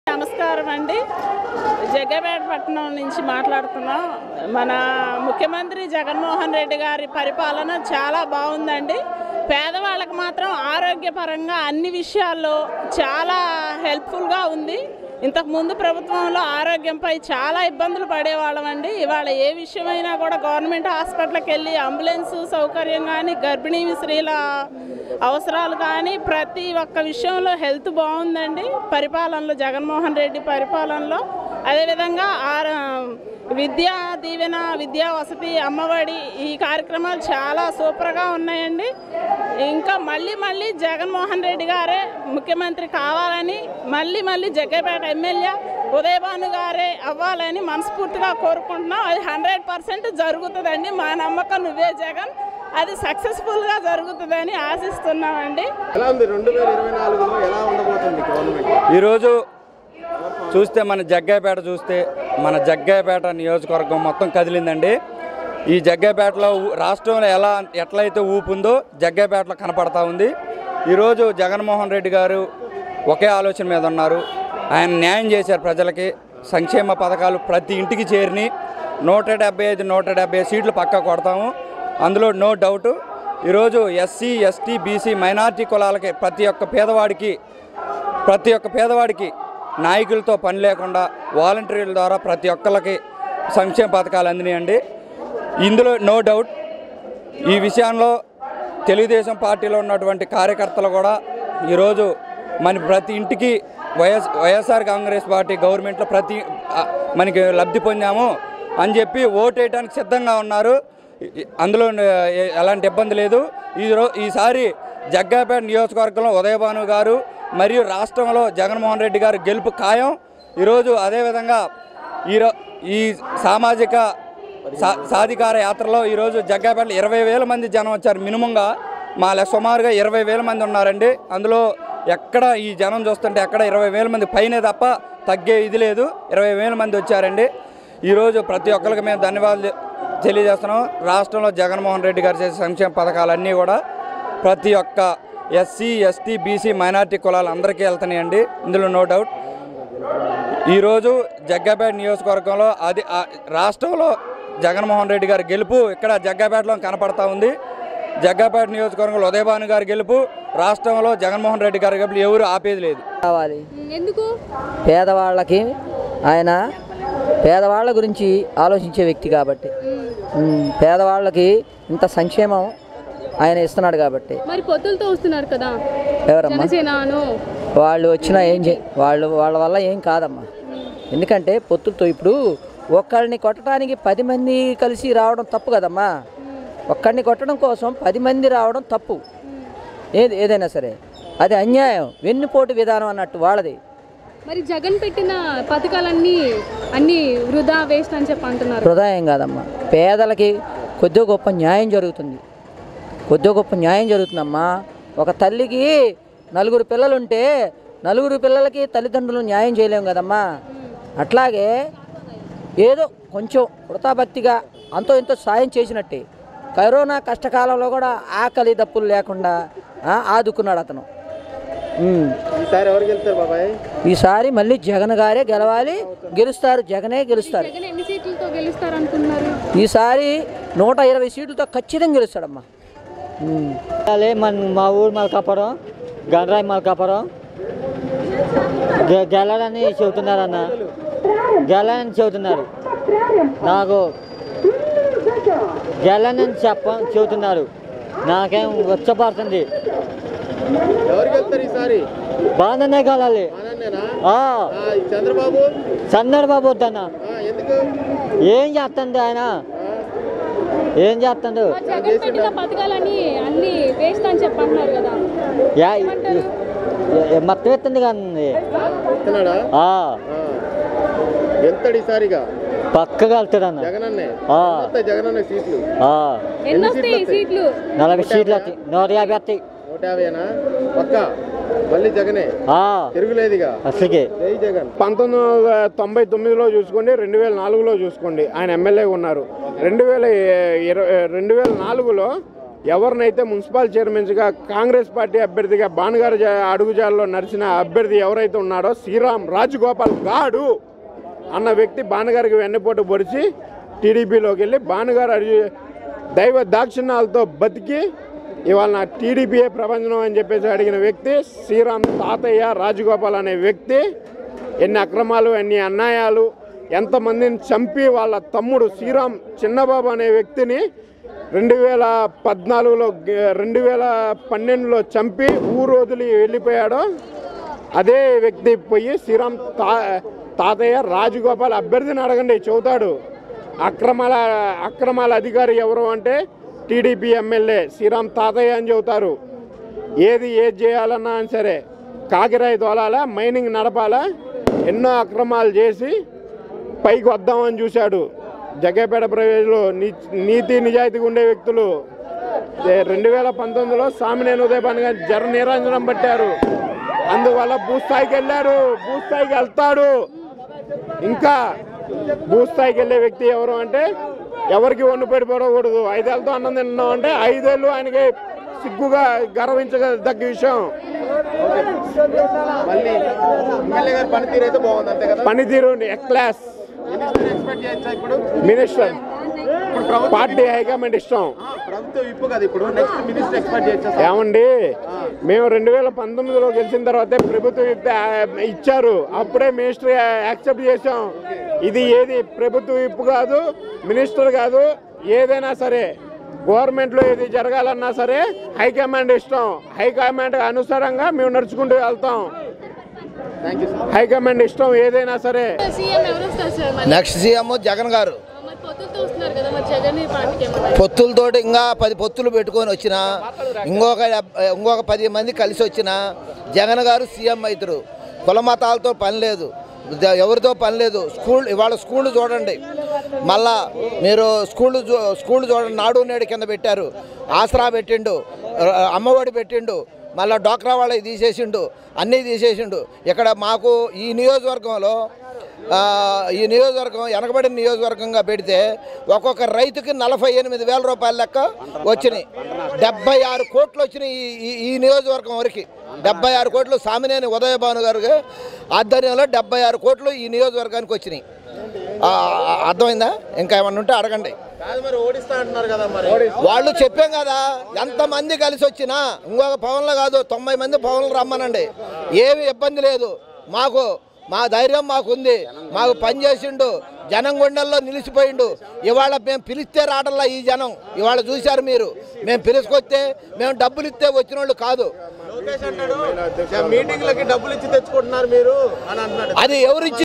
నమస్కారం అండి జగ్గపేట పట్టణం నుంచి మాట్లాడుతున్నాం మన ముఖ్యమంత్రి జగన్మోహన్ రెడ్డి గారి పరిపాలన చాలా బాగుందండి పేదవాళ్ళకి మాత్రం ఆరోగ్యపరంగా అన్ని విషయాల్లో చాలా హెల్ప్ఫుల్గా ఉంది ఇంతకు ముందు ప్రభుత్వంలో ఆరోగ్యంపై చాలా ఇబ్బందులు పడేవాళ్ళమండి ఇవాళ ఏ విషయమైనా కూడా గవర్నమెంట్ హాస్పిటల్కి వెళ్ళి అంబులెన్స్ సౌకర్యం కానీ గర్భిణీ స్త్రీల అవసరాలు కానీ ప్రతి ఒక్క విషయంలో హెల్త్ బాగుందండి పరిపాలనలో జగన్మోహన్ రెడ్డి పరిపాలనలో అదేవిధంగా ఆర విద్యా దీవెన విద్యా వసతి అమ్మఒడి ఈ కార్యక్రమాలు చాలా సూపర్గా ఉన్నాయండి ఇంకా మళ్ళీ మళ్ళీ జగన్మోహన్ రెడ్డి గారే ముఖ్యమంత్రి కావాలని మళ్ళీ మళ్ళీ జగ్గపేట ఎమ్మెల్యే ఉదయభాను గారే అవ్వాలని మనస్ఫూర్తిగా కోరుకుంటున్నాం అది హండ్రెడ్ పర్సెంట్ జరుగుతుందండి మా నమ్మకం నువ్వే జగన్ అది సక్సెస్ఫుల్గా జరుగుతుందని ఆశిస్తున్నామండి ఎలా ఉంది రెండు వేల ఇరవై నాలుగులో ఎలా ఉండబోతుంది గవర్నమెంట్ ఈరోజు చూస్తే మన జగ్గాయపేట చూస్తే మన జగ్గాయపేట నియోజకవర్గం మొత్తం కదిలిందండి ఈ జగ్గాయపేటలో ఊ- రాష్ట్రంలో ఎలా ఎట్లయితే ఊపుందో జగ్గాయపేటలో కనపడతా ఉంది ఈరోజు జగన్మోహన్ రెడ్డి గారు ఒకే ఆలోచన మీద ఉన్నారు ఆయన న్యాయం చేశారు ప్రజలకి సంక్షేమ పథకాలు ప్రతి ఇంటికి చేరిని నూట డెబ్బై ఐదు నూట డెబ్బై సీట్లు పక్కా కొడతాము అందులో నో డౌట్ ఈరోజు ఎస్సీ ఎస్టీ బీసీ మైనార్టీ కులాలకి ప్రతి ఒక్క పేదవాడికి ప్రతి ఒక్క పేదవాడికి నాయకులతో పని లేకుండా వాలంటీర్ల ద్వారా ప్రతి ఒక్కరికి సంక్షేమ పథకాలు అందినాయండి ఇందులో నో డౌట్ ఈ విషయంలో తెలుగుదేశం పార్టీలో ఉన్నటువంటి కార్యకర్తలు కూడా ఈరోజు మన ప్రతి ఇంటికి వైఎస్ వైఎస్ఆర్ కాంగ్రెస్ పార్టీ గవర్నమెంట్లో ప్రతి ఆ, మనకి లబ్ధి పొందాము అని చెప్పి ఓటు వేయడానికి సిద్ధంగా ఉన్నారు ఈ- అందులో ఏ- ఎలాంటి ఇబ్బంది లేదు ఈ రో ఈసారి జగ్గాపేట నియోజకవర్గంలో ఉదయభాను గారు మరియు రాష్ట్రంలో జగన్మోహన్ రెడ్డి గారు గెలుపు ఖాయం ఈరోజు అదేవిధంగా ఈరో ఈ సామాజిక సా- సాధికార యాత్రలో ఈరోజు జగ్గాపేటలో ఇరవై వేల మంది జనం వచ్చారు మినిమంగా మా లె- సుమారుగా ఇరవై వేల మంది ఉన్నారండి అందులో ఎక్కడ ఈ జనం చూస్తుంటే ఎక్కడ ఇరవై వేల మంది పైనే తప్ప తగ్గే ఇది లేదు ఇరవై వేల మంది వచ్చారండి ఈరోజు ప్రతి ఒక్కరికి మేము ధన్యవాదాలు తెలియజేస్తున్నాం రాష్ట్రంలో జగన్మోహన్ రెడ్డి గారు చేసే సంక్షేమ పథకాలన్నీ కూడా ప్రతి ఒక్క ఎస్సీ ఎస్టీ బీసీ మైనార్టీ కులాలు అందరికీ వెళ్తున్నాయండి ఇందులో నో డౌట్ ఈరోజు జగ్గాపేట నియోజకవర్గంలో అది ఆ రాష్ట్రంలో జగన్మోహన్ రెడ్డి గారి గెలుపు ఇక్కడ జగ్గాపేటలో కనపడతా ఉంది జగ్గాపేట నియోజకవర్గంలో ఉదయభాను గారి గెలుపు రాష్ట్రంలో జగన్మోహన్ రెడ్డి గారి గెలుపు ఎవరు ఆపేది లేదు కావాలి ఎందుకు పేదవాళ్ళకి ఆయన పేదవాళ్ళ గురించి ఆలోచించే వ్యక్తి కాబట్టి ఉమ్, పేదవాళ్ళకి ఇంత సంక్షేమం ఆయన ఇస్తున్నాడు కాబట్టి మరి పొత్తులతో వస్తున్నారు కదా ఎవరమ్మా జనసేనను వాళ్ళు వచ్చినా ఏం చే వాళ్ళు వాళ్ళ వల్ల ఏం కాదమ్మా ఎందుకంటే పొత్తులతో ఇప్పుడు ఒక్కరిని కొట్టడానికి పది మంది కలిసి రావడం తప్పు కదమ్మా ఒక్కడిని కొట్టడం కోసం పది మంది రావడం తప్పు ఏది ఏదైనా సరే అది అన్యాయం వెన్నుపోటు విధానం అన్నట్టు వాళ్ళది మరి జగన్ పెట్టిన పథకాలన్నీ అన్ని వృధా వేస్ట్ అని చెప్పి అంటున్నారు హృదయం కాదమ్మా పేదలకి కొద్దిగా గొప్ప న్యాయం జరుగుతుంది కొద్దిగా గొప్ప న్యాయం జరుగుతుందమ్మా ఒక తల్లికి నలుగురు పిల్లలుంటే నలుగురు పిల్లలకి తల్లిదండ్రులు న్యాయం చేయలేము కదమ్మా అట్లాగే ఏదో కొంచెం వృతాభక్తిగా అంతో ఇంతో సాయం చేసినట్టే కరోనా కష్టకాలంలో కూడా ఆకలి దప్పులు లేకుండా ఆ, ఆదుకున్నాడు అతను ఉమ్. ఈసారి ఎవరు గెలుస్తారు బాబాయ్ ఈసారి మళ్ళీ జగన్ గారే గెలవాలి గెలుస్తారు జగనే గెలుస్తారు జగన్ ఎన్ని సీట్లతో గెలుస్తారు అనుకున్నారు ఈసారి నూట ఇరవై సీట్లతో ఖచ్చితంగా గెలుస్తాడమ్మా ఉమ్. అలే మన మా ఊరు మల్కాపురం గనరాయి మల్కాపురం గె- గెలడని చెబుతున్నారన్న గెలని చెబుతున్నారు నాకు గెలని చెప్ప చెబుతున్నారు నాకేం వచ్చపడుతుంది ఎవరు గెలుస్తారు ఈసారి బాగానే గెలాలి ఆనందేనా ఆ, ఆ, ఈ చంద్రబాబు చంద్రబాబు వద్దన్న ఆ, ఎందుకు ఏం చేస్తుంది ఆయన ఏం చేస్తుండు ఆ జగన్ పెట్టిన పథకాలన్నీ అన్ని వేస్ట్ అని చెప్పి అంటున్నారు కదా యా ఏ- మొత్తం ఎత్తుంది కానీ ఇస్తున్నాడా ఆ, ఆ. గెలుతాడు ఈసారిగా పక్కగా వెళ్తాడన్న జగన్ అన్నే ఆ. వస్తాయి జగన్ అన్న సీట్లు ఆ, ఎన్ని వస్తాయి ఈ సీట్లు నలభై సీట్లు వస్తాయి నూట యాభై వస్తాయి నూట యాభైనా పక్క మళ్ళీ జగనే ఆ, తిరుగులేదుగా అసలుకి జై జగన్ పంతొమ్మిది వందల తొంభై తొమ్మిదిలో చూసుకోండి రెండు వేల నాలుగులో చూసుకోండి ఆయన ఎమ్మెల్యే ఉన్నారు రెండు వేల ఇరవై రెండు వేల నాలుగులో ఎవరినైతే మున్సిపల్ చైర్మన్స్గా కాంగ్రెస్ పార్టీ అభ్యర్థిగా భానుగారు జా- అడుగుజాల్లో నడిచిన అభ్యర్థి ఎవరైతే ఉన్నాడో శ్రీరామ్ రాజగోపాల్ గాడు అన్న వ్యక్తి భానుగారికి వెన్నపోటు పొడిచి టీడీపీలోకి వెళ్ళి భానుగారు అడిగి దైవ దాక్షిణ్యాలతో బతికి ఇవాళ నా టీడీపీఏ ప్రపంచం అని చెప్పేసి అడిగిన వ్యక్తి శ్రీరామ్ తాతయ్య రాజగోపాల్ అనే వ్యక్తి ఎన్ని అక్రమాలు ఎన్ని అన్యాయాలు ఎంతమందిని చంపి వాళ్ళ తమ్ముడు శ్రీరామ్ చిన్నబాబు అనే వ్యక్తిని రెండు వేల పద్నాలుగులో గ- రెండు వేల పన్నెండులో చంపి ఊరు వదిలి వెళ్ళిపోయాడో అదే వ్యక్తి పోయి శ్రీరామ్ తా తాతయ్య రాజగోపాల్ అభ్యర్థిని అడగండి చెబుతాడు అక్రమాల అక్రమాల అధికారి ఎవరు అంటే టీడీపీ ఎమ్మెల్యే శ్రీరామ్ తాతయ్య అని చెబుతారు ఏది ఏది చేయాలన్నా సరే కాకిరాయి తోలాలా మైనింగ్ నడపాలా ఎన్నో అక్రమాలు చేసి పైకి వద్దామని చూశాడు జగ్గేపేట ప్రవేశంలో నీతి నిజాయితీగా ఉండే వ్యక్తులు ఏ- రెండు వేల పంతొమ్మిదిలో సామినేని ఉదయపాన్ గారు జర నీరాంజనం పట్టారు అందువల్ల భూస్థాయికి వెళ్ళారు భూస్థాయికి వెళ్తాడు ఇంకా భూస్థాయికి వెళ్ళే వ్యక్తి ఎవరు అంటే ఎవరికి ఒన్ను పడిపోకూడదు ఐదేళ్ళతో అన్నం తింటున్నాం అంటే ఐదేళ్ళు ఆయనకి సిగ్గుగా గర్వించదగ్గ విషయం మళ్ళీ ఎమ్మెల్యే గారి పనితీరు అయితే బాగుంది అంతే కదా పనితీరు క్లాస్ మినిస్టర్ ఎక్స్పెక్ట్ చేయొచ్చా ఇప్పుడు మినిస్టర్ ఇప్పుడు ప్రభుత్వం పార్టీ హైకమాండ్ ఇష్టం ఆ, ప్రభుత్వం ఇప్పు కదా ఇప్పుడు నెక్స్ట్ మినిస్టర్ ఎక్స్పెక్ట్ చేయొచ్చా ఏమండి మేము రెండు వేల పంతొమ్మిదిలో గెలిచిన తర్వాతే ప్రభుత్వం ఇప్ప- ఆ, ఇచ్చారు అప్పుడే మినిస్టర్ యాక్సెప్ట్ చేసాం ఇది ఏది ప్రభుత్వం ఇప్పు కాదు మినిస్టర్ కాదు ఏదైనా సరే గవర్నమెంట్లో ఏది జరగాలన్నా సరే హైకమాండ్ ఇష్టం హైకమాండ్ అనుసారంగా మేము నడుచుకుంటూ వెళ్తాం థ్యాంక్ యూ సార్ హైకమాండ్ ఇష్టం ఏదైనా సరే సీఎం ఎవరు వస్తారు సార్ మరి నెక్స్ట్ సీఎం జగన్ గారు మరి పొత్తులతో వస్తున్నారు కదా మరి జగన్ ఈ పార్టీకి ఏమన్నా పొత్తులతోటి ఇంకా పది పొత్తులు పెట్టుకొని వచ్చిన ఇంకొక డెబ్- ఇంకొక పది మంది కలిసి వచ్చిన జగన్ గారు సీఎం అవుతారు కుల మతాలతో పని లేదు ద- ఎవరితో పని లేదు స్కూల్ ఇవాళ స్కూళ్ళు చూడండి మళ్ళా మీరు స్కూళ్ళు చూ- స్కూళ్ళు చూడండి నాడు నేడు కింద పెట్టారు ఆసరా పెట్టిండు ర- అమ్మఒడి పెట్టిండు మళ్ళీ డోక్రా వాళ్ళకి తీసేసిండు అన్నీ తీసేసిండు ఇక్కడ మాకు ఈ నియోజకవర్గంలో ఆ, ఈ నియోజకవర్గం వెనకబడిన నియోజకవర్గంగా పెడితే ఒక్కొక్క రైతుకి నలభై ఎనిమిది వేల రూపాయల లెక్క వచ్చినాయి డెబ్బై ఆరు కోట్లు వచ్చినాయి ఈ- ఈ ఈ నియోజకవర్గం వరకు డెబ్బై ఆరు కోట్లు సామినేని ఉదయభాను గారు ఆధ్వర్యంలో డెబ్బై ఆరు కోట్లు ఈ నియోజకవర్గానికి వచ్చినాయి ఆ, అర్థమైందా ఇంకా ఏమన్నా ఉంటే అడగండి కాదు మరి ఓడిస్తా అంటున్నారు కదా మరి వాళ్ళు చెప్పాం కదా ఎంతమంది కలిసి వచ్చినా ఇంకొక పవన్లు కాదు తొంభై మంది పవన్లు రమ్మనండి ఏమి ఇబ్బంది లేదు మాకు మా ధైర్యం మాకుంది మాకు పని చేసిండు జనం గుండెల్లో నిలిచిపోయిండు ఇవాళ మేము పిలిస్తే రావడంలా ఈ జనం ఇవాళ చూశారు మీరు మేము పిలుచుకొస్తే మేము డబ్బులు ఇస్తే వచ్చిన వాళ్ళు కాదు లోకేష్ అంటాడు మీటింగ్లకి డబ్బులు ఇచ్చి తెచ్చుకుంటున్నారు మీరు అని అంటున్నాడు అది ఎవరిచ్చి